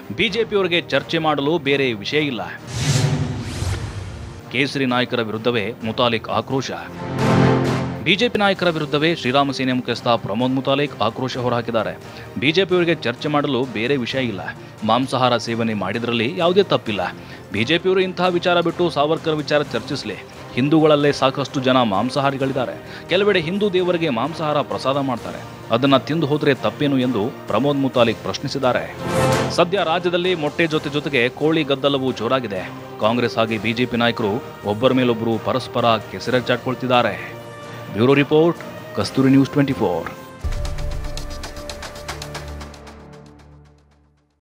ಬಿಜೆಪಿಯವರಿಗೆ ಚರ್ಚೆ ಮಾಡಲು ಬೇರೆ ವಿಷಯ ಇಲ್ಲ ಕೇಸರಿ ನಾಯಕರ ವಿರುದ್ಧವೇ ಮುತಾಲಿಕ್ ಆಕ್ರೋಶ ಬಿಜೆಪಿ ನಾಯಕರ ವಿರುದ್ಧವೇ ಶ್ರೀರಾಮ ಸೇನೆ ಮುಖ್ಯಸ್ಥ ಪ್ರಮೋದ್ ಮುತಾಲಿಕ್ ಆಕ್ರೋಶ ಹೊರಹಾಕಿದ್ದಾರೆ ಬಿಜೆಪಿಯವರಿಗೆ ಚರ್ಚೆ ಮಾಡಲು ಬೇರೆ ವಿಷಯ ಇಲ್ಲ ಮಾಂಸಾಹಾರ ಸೇವನೆ ಮಾಡಿದ್ರಲ್ಲಿ ಯಾವುದೇ ತಪ್ಪಿಲ್ಲ ಬಿಜೆಪಿಯವರು ಇಂತಹ ವಿಚಾರ ಬಿಟ್ಟು ಸಾವರ್ಕರ್ ವಿಚಾರ ಚರ್ಚಿಸಲಿ ಹಿಂದೂಗಳಲ್ಲೇ ಸಾಕಷ್ಟು ಜನ ಮಾಂಸಾಹಾರಿಗಳಿದ್ದಾರೆ ಕೆಲವೆಡೆ ಹಿಂದೂ ದೇವರಿಗೆ ಮಾಂಸಾಹಾರ ಪ್ರಸಾದ ಮಾಡ್ತಾರೆ ಅದನ್ನ ತಿಂದು ಹೋದ್ರೆ ತಪ್ಪೇನು ಎಂದು ಪ್ರಮೋದ್ ಮುತಾಲಿಕ್ ಪ್ರಶ್ನಿಸಿದ್ದಾರೆ ಸದ್ಯ ರಾಜ್ಯದಲ್ಲಿ ಮೊಟ್ಟೆ ಜೊತೆ ಜೊತೆಗೆ ಕೋಳಿ ಗದ್ದಲವು ಜೋರಾಗಿದೆ ಕಾಂಗ್ರೆಸ್ ಹಾಗೆ ಬಿಜೆಪಿ ನಾಯಕರು ಒಬ್ಬರ ಮೇಲೊಬ್ಬರು ಪರಸ್ಪರ ಕೆಸರೆಚ್ಚಾಡ್ಕೊಳ್ತಿದ್ದಾರೆ bureau report Kasthuri news twenty four